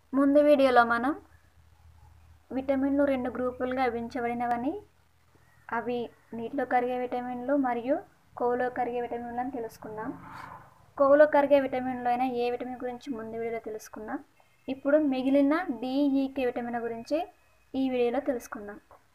ముందు వీడియోలో మనం విటమిన్లు రెండు గ్రూపులుగా విభజించబడినవని అవి నీటిలో కరిగే విటమిన్లు మరియు కొవ్వులో కరిగే విటమిన్లు అని తెలుసుకున్నాం కొవ్వులో కరిగే విటమిన్లు అయిన ఏ విటమిన్ గురించి ముందు వీడియోలో తెలుసుకున్నాం ఇప్పుడు మిగిలిన డిఈకే విటమిన్ గురించి ఈ వీడియోలో తెలుసుకుందాం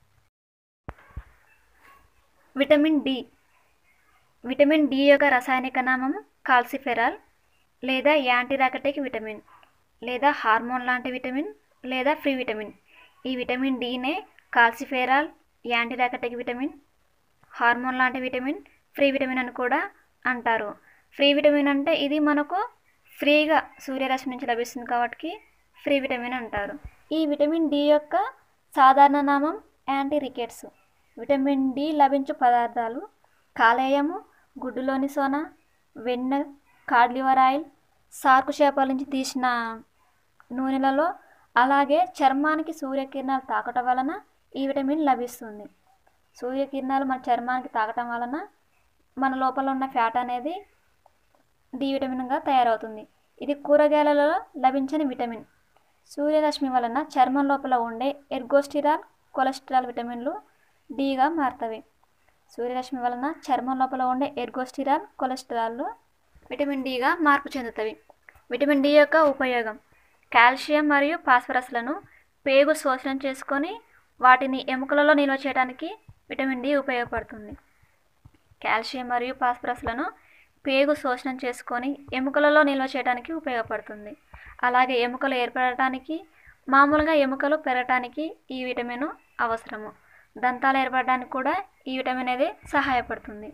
విటమిన్ డి విటమిన్ డి యొక్క రసాయనిక నామం కాల్సిఫెరాల్ లేదా యాంటీరాకటిక్ విటమిన్ లేదా హార్మోన్ లాంటి విటమిన్ లేదా ఫ్రీ విటమిన్ ఈ విటమిన్ డినే కాల్సిఫెరాల్ యాంటీరాకటిక్ విటమిన్ హార్మోన్ లాంటి విటమిన్ ఫ్రీ విటమిన్ అని కూడా అంటారు ఫ్రీ విటమిన్ అంటే ఇది మనకు ఫ్రీగా సూర్యరశ్మి నుంచి లభిస్తుంది కాబట్టి ఫ్రీ విటమిన్ అంటారు ఈ విటమిన్ డి యొక్క సాధారణ నామం యాంటీ రికెట్స్ విటమిన్ డి లభించు పదార్థాలు కాలేయము గుడ్డులోని సోన వెన్న కాడ్ లివర్ ఆయిల్ సార్కు చేపల నుంచి తీసిన నూనెలలో అలాగే చర్మానికి సూర్యకిరణాలు తాకటం వలన ఈ విటమిన్ లభిస్తుంది సూర్యకిరణాలు మన చర్మానికి తాకటం వలన మన లోపల ఉన్న ఫ్యాట్ అనేది డి విటమిన్గా తయారవుతుంది ఇది కూరగాయలలో లభించని విటమిన్ సూర్యరశ్మి వలన చర్మం లోపల ఉండే ఎర్గోస్టిరాల్ కొలెస్ట్రాల్ విటమిన్లు డిగా మారుతవి సూర్యరశ్మి వలన చర్మం లోపల ఉండే ఎర్గోస్టిరాల్ కొలెస్ట్రాల్ విటమిన్ డిగా మార్పు చెందుతవి విటమిన్ డి యొక్క ఉపయోగం కాల్షియం మరియు ఫాస్ఫరస్లను పేగు శోషణం చేసుకొని వాటిని ఎముకలలో నిల్వ చేయడానికి విటమిన్ డి ఉపయోగపడుతుంది కాల్షియం మరియు ఫాస్ఫరస్లను పేగు శోషణం చేసుకొని ఎముకలలో నిల్వ చేయడానికి ఉపయోగపడుతుంది అలాగే ఎముకలు ఏర్పడటానికి మామూలుగా ఎముకలు పెరగటానికి ఈ విటమిన్ అవసరము దంతాలు ఏర్పడడానికి కూడా ఈ విటమిన్ అనేది సహాయపడుతుంది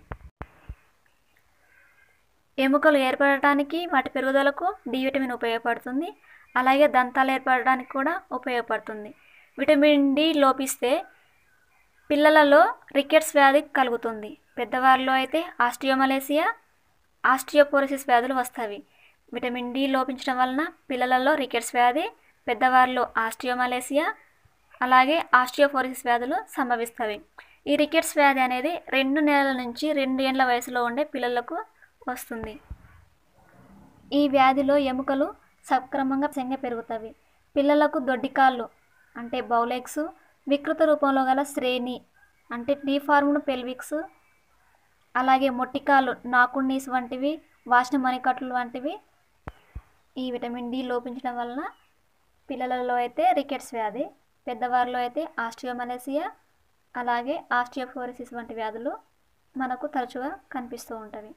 ఎముకలు ఏర్పడటానికి వాటి పెరుగుదలకు డి విటమిన్ ఉపయోగపడుతుంది అలాగే దంతాలు ఏర్పడడానికి కూడా ఉపయోగపడుతుంది విటమిన్ డి లోపిస్తే పిల్లలలో రికెట్స్ వ్యాధి కలుగుతుంది పెద్దవారిలో అయితే ఆస్టియోమలేసియా ఆస్టియోపోరోసిస్ వ్యాధులు వస్తాయి విటమిన్ డి లోపించడం వలన పిల్లలలో రికెట్స్ వ్యాధి పెద్దవారిలో ఆస్టియోమలేసియా అలాగే ఆస్టియోపోరోసిస్ వ్యాధులు సంభవిస్తాయి ఈ రికెట్స్ వ్యాధి అనేది రెండు నెలల నుంచి రెండు ఏళ్ల వయసులో ఉండే పిల్లలకు వస్తుంది ఈ వ్యాధిలో ఎముకలు సక్రమంగా సెంగ పెరుగుతాయి పిల్లలకు దొడ్డికాళ్ళు అంటే బౌలెక్స్ వికృత రూపంలో గల శ్రేణి అంటే డీఫార్మ్డ్ పెల్విక్స్ అలాగే మొట్టికాళ్ళు నాకున్నీస్ వంటివి వాసిన మణికట్లు వంటివి ఈ విటమిన్ డి లోపించడం వలన పిల్లలలో అయితే రికెట్స్ వ్యాధి పెద్దవారిలో అయితే ఆస్టియోమలేసియా అలాగే ఆస్టియోఫోరిసిస్ వంటి వ్యాధులు మనకు తరచుగా కనిపిస్తూ ఉంటవి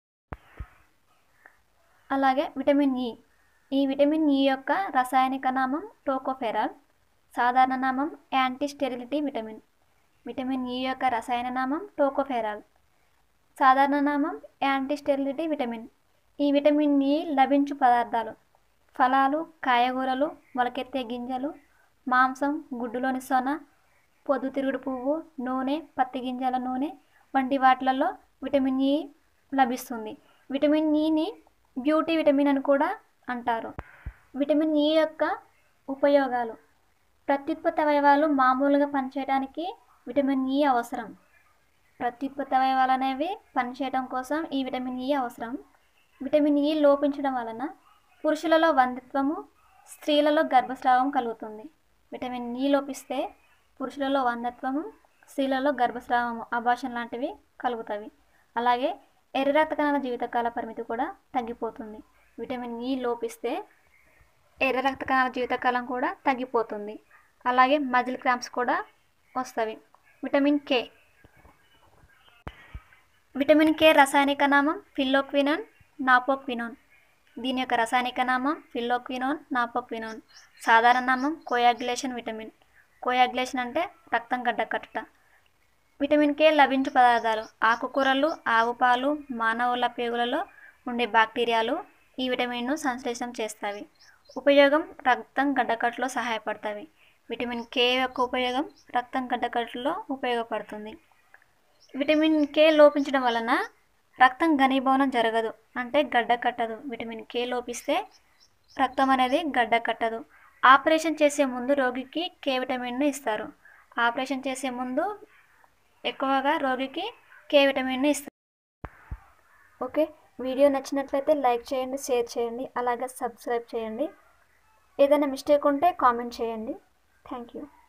అలాగే విటమిన్ ఇ ఈ విటమిన్ ఇ యొక్క రసాయనిక నామం టోకోఫెరాల్ సాధారణ నామం anti sterility vitamin vitamin E యొక్క రసాయన నామం టోకోఫెరాల్ సాధారణ నామం యాంటీ స్టెరిలిటీ విటమిన్ ఈ విటమిన్ ఇ లభించు పదార్థాలు ఫలాలు కాయగూరలు మొలకెత్తే గింజలు మాంసం గుడ్డులోని సొన పొద్దుతిరుగుడు పువ్వు నూనె పత్తి గింజల నూనె వంటి వాటిలలో విటమిన్ ఇ లభిస్తుంది విటమిన్ ఇని బ్యూటీ విటమిన్ అని కూడా అంటారు విటమిన్ ఇ యొక్క ఉపయోగాలు ప్రత్యుత్పత్తి అవయవాలు మామూలుగా పనిచేయడానికి విటమిన్ ఇ అవసరం ప్రత్యుత్పత్తి అవయవాలు అనేవి పనిచేయడం కోసం ఈ విటమిన్ ఇ అవసరం విటమిన్ ఇ లోపించడం వలన పురుషులలో వందిత్వము స్త్రీలలో గర్భస్రావం కలుగుతుంది విటమిన్ ఇ లోపిస్తే పురుషులలో వందత్వము స్త్రీలలో గర్భస్రావము అభాషణ లాంటివి కలుగుతాయి అలాగే ఎర్ర రక్త కణాల జీవితకాల పరిమితి కూడా తగ్గిపోతుంది విటమిన్ ఇ లోపిస్తే ఎర్ర రక్త కణాల జీవితకాలం కూడా తగ్గిపోతుంది అలాగే మజిల్ క్రాంప్స్ కూడా వస్తవి విటమిన్ కే విటమిన్ కే రసాయనిక నామం ఫిల్లోక్వినాన్ నాపోక్వినోన్ దీని యొక్క రసాయనిక నామం ఫిల్లోక్వినోన్ నాపోక్వినోన్ సాధారణ నామం కోయాగ్యులేషన్ విటమిన్ కోయాగ్యులేషన్ అంటే రక్తం గడ్డకట్టుట విటమిన్ కే లభించు పదార్థాలు ఆకుకూరలు ఆవు పాలు మానవుల పేగులలో ఉండే బ్యాక్టీరియాలు ఈ విటమిన్ను సంశ్లేషణం చేస్తాయి ఉపయోగం రక్తం గడ్డకట్టులో సహాయపడతాయి విటమిన్ కే యొక్క ఉపయోగం రక్తం గడ్డకట్టులో ఉపయోగపడుతుంది విటమిన్ కే లోపించడం వలన రక్తం ఘనీభవనం జరగదు అంటే గడ్డ కట్టదు విటమిన్ కే లోపిస్తే రక్తం అనేది గడ్డ కట్టదు ఆపరేషన్ చేసే ముందు రోగికి కే విటమిన్ను ఇస్తారు ఆపరేషన్ చేసే ముందు ఎక్కువగా రోగికి కే విటమిన్ను ఇస్తారు ఓకే వీడియో నచ్చినట్లయితే లైక్ చేయండి షేర్ చేయండి అలాగే సబ్స్క్రైబ్ చేయండి ఏదైనా మిస్టేక్ ఉంటే కామెంట్ చేయండి థ్యాంక్ యూ